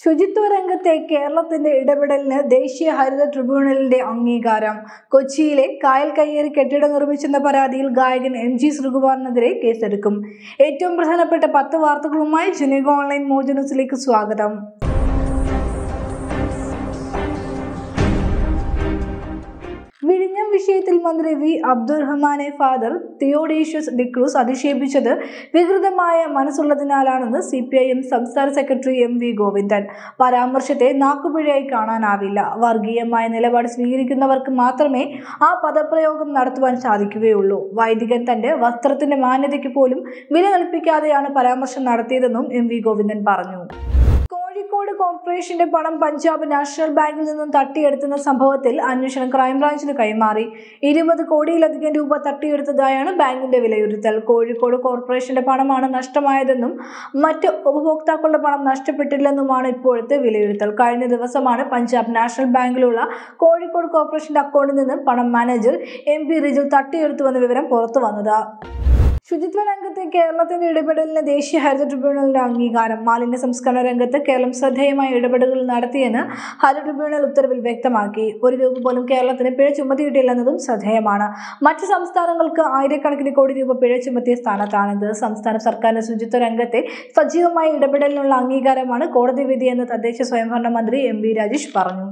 ശുചിത്വ രംഗത്തെ കേരളത്തിന്റെ ഇടപെടലിന് ദേശീയ ഹരിത ട്രിബ്യൂണലിന്റെ അംഗീകാരം കൊച്ചിയിലെ കായൽ കയ്യേറി കെട്ടിടം നിർമ്മിച്ചെന്ന പരാതിയിൽ ഗായകൻ എം ജി ശ്രീകുമാറിനെതിരെ കേസെടുക്കും ഏറ്റവും പ്രധാനപ്പെട്ട പത്ത് വാർത്തകളുമായി ജനീക ഓൺലൈൻ മോജനസിലേക്ക് സ്വാഗതം വിഴിഞ്ഞം വിഷയത്തിൽ മന്ത്രി വി അബ്ദുറഹ്മാനെ ഫാദർ തിയോഡീഷ്യസ് ഡിക്രൂസ് അധിക്ഷേപിച്ചത് വികൃതമായ മനസ്സുള്ളതിനാലാണെന്ന് സി പി ഐ എം സംസ്ഥാന സെക്രട്ടറി എം വി ഗോവിന്ദൻ പരാമർശത്തെ നാക്കുപിഴയായി കാണാനാവില്ല വർഗീയമായ നിലപാട് സ്വീകരിക്കുന്നവർക്ക് മാത്രമേ ആ പദപ്രയോഗം നടത്തുവാൻ സാധിക്കുകയുള്ളൂ വൈദികൻ തന്റെ വസ്ത്രത്തിന്റെ മാന്യതയ്ക്ക് പോലും വില കൽപ്പിക്കാതെയാണ് പരാമർശം നടത്തിയതെന്നും എം വി ഗോവിന്ദൻ പറഞ്ഞു കോഴിക്കോട് കോർപ്പറേഷന്റെ പണം പഞ്ചാബ് നാഷണൽ ബാങ്കിൽ നിന്നും തട്ടിയെടുത്തുന്ന സംഭവത്തിൽ അന്വേഷണം ക്രൈംബ്രാഞ്ചിന് കൈമാറി ഇരുപത് കോടിയിലധികം രൂപ തട്ടിയെടുത്തതായാണ് ബാങ്കിന്റെ വിലയിരുത്തൽ കോഴിക്കോട് കോർപ്പറേഷന്റെ പണമാണ് നഷ്ടമായതെന്നും മറ്റ് ഉപഭോക്താക്കളുടെ പണം നഷ്ടപ്പെട്ടില്ലെന്നുമാണ് ഇപ്പോഴത്തെ വിലയിരുത്തൽ കഴിഞ്ഞ ദിവസമാണ് പഞ്ചാബ് നാഷണൽ ബാങ്കിലുള്ള കോഴിക്കോട് കോർപ്പറേഷന്റെ അക്കൗണ്ടിൽ നിന്നും പണം മാനേജർ എം പി റിജിൽ തട്ടിയെടുത്തുവെന്ന വിവരം പുറത്തു വന്നത് ശുചിത്വ രംഗത്തെ കേരളത്തിന്റെ ഇടപെടലിന് ദേശീയ ഹരിത ട്രിബ്യൂണലിന്റെ അംഗീകാരം മാലിന്യ സംസ്കരണ രംഗത്ത് കേരളം ശ്രദ്ധേയമായ ഇടപെടലുകൾ നടത്തിയെന്ന് ഹരിത ട്രിബ്യൂണൽ ഉത്തരവിൽ വ്യക്തമാക്കി ഒരു രൂപ പോലും കേരളത്തിന് പിഴ ചുമത്തിയിട്ടില്ലെന്നതും ശ്രദ്ധേയമാണ് മറ്റ് സംസ്ഥാനങ്ങൾക്ക് ആയിരക്കണക്കിന് കോടി രൂപ പിഴ ചുമത്തിയ സ്ഥാനത്താണിത് സംസ്ഥാന സർക്കാരിന്റെ ശുചിത്വ രംഗത്തെ സജീവമായ ഇടപെടലിനുള്ള അംഗീകാരമാണ് കോടതി വിധിയെന്ന് തദ്ദേശ സ്വയംഭരണ മന്ത്രി എം വി രാജേഷ് പറഞ്ഞു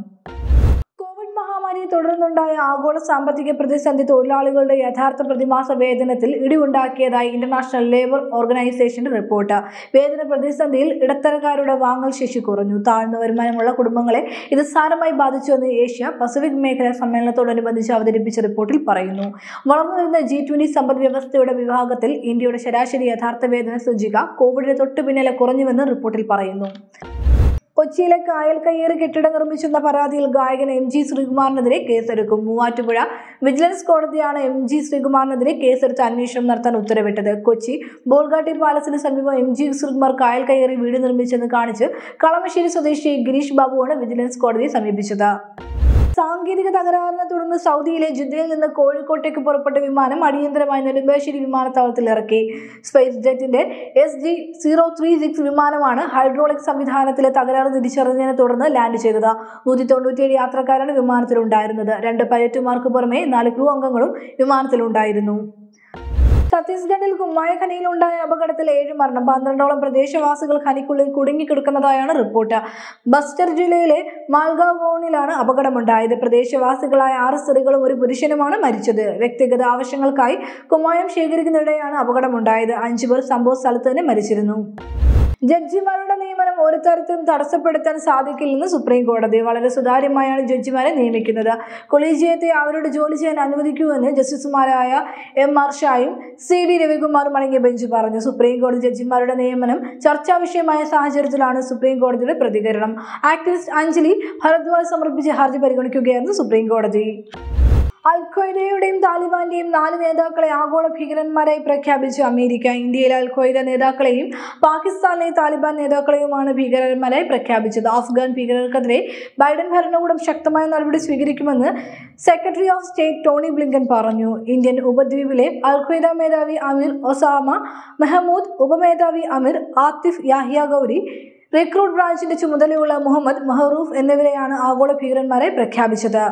കോവിഡ് മഹാമാരിയെ തുടർന്നുണ്ടായ ആഗോള സാമ്പത്തിക പ്രതിസന്ധി തൊഴിലാളികളുടെ യഥാർത്ഥ പ്രതിമാസ വേതനത്തിൽ ഇടിവുണ്ടാക്കിയതായി ഇന്റർനാഷണൽ ലേബർ ഓർഗനൈസേഷന്റെ റിപ്പോർട്ട് വേതന പ്രതിസന്ധിയിൽ ഇടത്തരക്കാരുടെ വാങ്ങൽ ശേഷി കുറഞ്ഞു താഴ്ന്ന വരുമാനമുള്ള കുടുംബങ്ങളെ ഇത് സാരമായി ബാധിച്ചുവെന്ന് ഏഷ്യ പസഫിക് മേഖലാ സമ്മേളനത്തോടനുബന്ധിച്ച് അവതരിപ്പിച്ച റിപ്പോർട്ടിൽ പറയുന്നു വളർന്നുവരുന്ന ജി ട്വന്റി സമ്പദ് വ്യവസ്ഥയുടെ വിഭാഗത്തിൽ ഇന്ത്യയുടെ ശരാശരി യഥാർത്ഥ വേതന സൂചിക കോവിഡിന് തൊട്ടു പിന്നാലെ കുറഞ്ഞുവെന്ന് റിപ്പോർട്ടിൽ പറയുന്നു കൊച്ചിയിലെ കായൽ കയ്യേറി കെട്ടിടം നിർമ്മിച്ചെന്ന പരാതിയിൽ ഗായകൻ എം ജി ശ്രീകുമാറിനെതിരെ കേസെടുക്കും മൂവാറ്റുപുഴ വിജിലൻസ് കോടതിയാണ് എം ജി ശ്രീകുമാറിനെതിരെ കേസെടുത്ത് അന്വേഷണം നടത്താൻ ഉത്തരവിട്ടത് കൊച്ചി ബോൾഗാട്ടി പാലസിന് സമീപം എം ജി ശ്രീകുമാർ കായൽ കയ്യേറി വീട് നിർമ്മിച്ചെന്ന് കാണിച്ച് കളമശ്ശേരി സ്വദേശി ഗിരീഷ് ബാബുവാണ് വിജിലൻസ് കോടതിയെ സമീപിച്ചത് സാങ്കേതിക തകരാറിനെ തുടർന്ന് സൗദിയിലെ ജിദ്ദയിൽ നിന്ന് കോഴിക്കോട്ടേക്ക് പുറപ്പെട്ട വിമാനം അടിയന്തരമായി നെടുമ്പാശ്ശേരി വിമാനത്താവളത്തിൽ ഇറക്കി സ്പേസ് ജെറ്റിന്റെ S G zero three six വിമാനമാണ് ഹൈഡ്രോളിക് സംവിധാനത്തിലെ തകരാറ് തിരിച്ചറിഞ്ഞതിനെ തുടർന്ന് ലാൻഡ് ചെയ്തത് നൂറ്റി തൊണ്ണൂറ്റിയേഴ് യാത്രക്കാരാണ് വിമാനത്തിലുണ്ടായിരുന്നത് രണ്ട് പൈലറ്റുമാർക്ക് പുറമെ നാല് ക്രൂ അംഗങ്ങളും വിമാനത്തിലുണ്ടായിരുന്നു ഛത്തീസ്ഗഡിൽ കുമ്മായ ഖനിയിലുണ്ടായ അപകടത്തിൽ ഏഴ് മരണം പന്ത്രണ്ടോളം പ്രദേശവാസികൾ ഖനിക്കുള്ളിൽ കുടുങ്ങിക്കിടക്കുന്നതായാണ് റിപ്പോർട്ട് ബസ്റ്റർ ജില്ലയിലെ മാൽഗാവോണിലാണ് അപകടമുണ്ടായത് പ്രദേശവാസികളായ ആറ് സ്ത്രീകളും ഒരു പുരുഷനുമാണ് മരിച്ചത് വ്യക്തിഗത ആവശ്യങ്ങൾക്കായി കുമ്മായം ശേഖരിക്കുന്നതിടെയാണ് അപകടമുണ്ടായത് അഞ്ചു പേർ സംഭവ സ്ഥലത്ത് തന്നെ മരിച്ചിരുന്നു ജഡ്ജിമാരുടെ നിയമനം ഒരു തരത്തിലും തടസ്സപ്പെടുത്താൻ സാധിക്കില്ലെന്ന് സുപ്രീം കോടതി വളരെ സുതാര്യമായാണ് ജഡ്ജിമാരെ നിയമിക്കുന്നത് കൊളീജിയത്തെ അവരുടെ ജോലി ചെയ്യാൻ അനുവദിക്കൂവെന്ന് ജസ്റ്റിസുമാരായ എം ആർ ഷായും സി ഡി രവികുമാറും അടങ്ങിയ ബെഞ്ച് പറഞ്ഞു സുപ്രീം കോടതി ജഡ്ജിമാരുടെ നിയമനം ചർച്ചാ വിഷയമായ സാഹചര്യത്തിലാണ് സുപ്രീം കോടതിയുടെ പ്രതികരണം ആക്ടിവിസ്റ്റ് അഞ്ജലി ഭരദ്വാജ് സമർപ്പിച്ച ഹർജി പരിഗണിക്കുകയായിരുന്നു സുപ്രീം കോടതി അൽഖ്വയ്ദയുടെയും താലിബാന്റെയും നാല് നേതാക്കളെ ആഗോള ഭീകരന്മാരായി പ്രഖ്യാപിച്ചു അമേരിക്ക ഇന്ത്യയിലെ അൽഖ്വയ്ദ നേതാക്കളെയും പാകിസ്ഥാനിലെ താലിബാൻ നേതാക്കളെയുമാണ് ഭീകരന്മാരായി പ്രഖ്യാപിച്ചത് അഫ്ഗാൻ ഭീകരർക്കെതിരെ ബൈഡൻ ഭരണകൂടം ശക്തമായ നടപടി സ്വീകരിക്കുമെന്ന് secretary of state Tony Blinken പറഞ്ഞു ഇന്ത്യൻ ഉപദ്വീപിലെ അൽഖ്വയ്ദ മേധാവി അമീർ ഒസാമ മെഹമ്മൂദ് ഉപമേധാവി അമീർ ആത്തിഫ് യാഹിയ ഗൗരി റിക്രൂട്ട് ബ്രാഞ്ചിന്റെ ചുമതലയുള്ള മുഹമ്മദ് മെഹറൂഫ് എന്നിവരെയാണ് ആഗോള ഭീകരന്മാരെ പ്രഖ്യാപിച്ചത്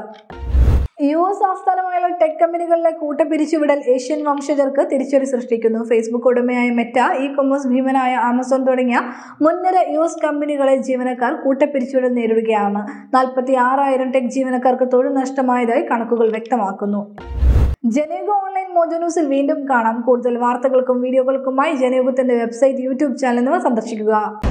യു എസ് ആസ്ഥാനമായുള്ള ടെക് കമ്പനികളിലെ കൂട്ടപ്പിരിച്ചുവിടൽ ഏഷ്യൻ വംശജർക്ക് തിരിച്ചടി സൃഷ്ടിക്കുന്നു ഫേസ്ബുക്ക് ഉടമയായ മെറ്റ ഇ കൊമേഴ്സ് ഭീമനായ ആമസോൺ തുടങ്ങിയ മുൻനിര യു എസ് കമ്പനികളെ ജീവനക്കാർ കൂട്ടപ്പിരിച്ചുവിടൽ നേരിടുകയാണ് നാൽപ്പത്തി ആറായിരം ടെക് ജീവനക്കാർക്ക് തൊഴിൽ നഷ്ടമായതായി കണക്കുകൾ വ്യക്തമാക്കുന്നു ജനയുഗ ഓൺലൈൻ മോജോ ന്യൂസിൽ വീണ്ടും കാണാം കൂടുതൽ വാർത്തകൾക്കും വീഡിയോകൾക്കുമായി ജനയുഗത്തിന്റെ വെബ്സൈറ്റ് യൂട്യൂബ് ചാനൽ എന്നിവ സന്ദർശിക്കുക